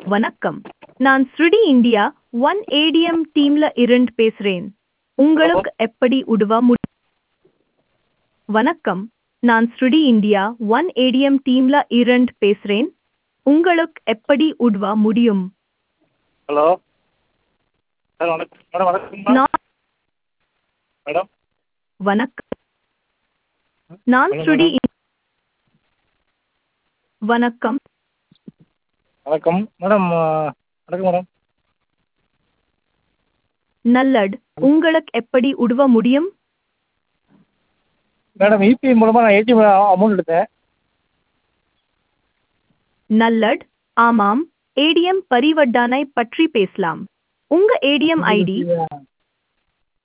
வணக்கம் நான் ஸ்ருடி இந்தியா ஒன் ஏடிஎம் டீம்ல இருந்து பேசுறேன் உங்களுக்கு எப்படி உதவ முடியும் வணக்கம் நான் ஸ்ருடி இந்தியா ஒன் ஏடிஎம் டீம்ல இருந்து பேசுறேன் உங்களுக்கு எப்படி உதவ முடியும் ஹலோ சார் வணக்கம் மேடம் வணக்கம்மா நான் மேடம் வணக்கம் நான் சொல்லுங்க ஸ்ருடி வணக்கம் வணக்கம் மேடம் வணக்கம் மேடம் நல்லட் உங்களுக்கு எப்படி உதவ முடியும் மேடம் யூபிஐ மூலமாக நான் ஏடிஎம் அமௌண்ட் எடுத்தேன் நல்லட் ஆமாம் ஏடிஎம் பரிவர்த்தனை பற்றி பேசலாம் உங்க ஏடிஎம் ஐடி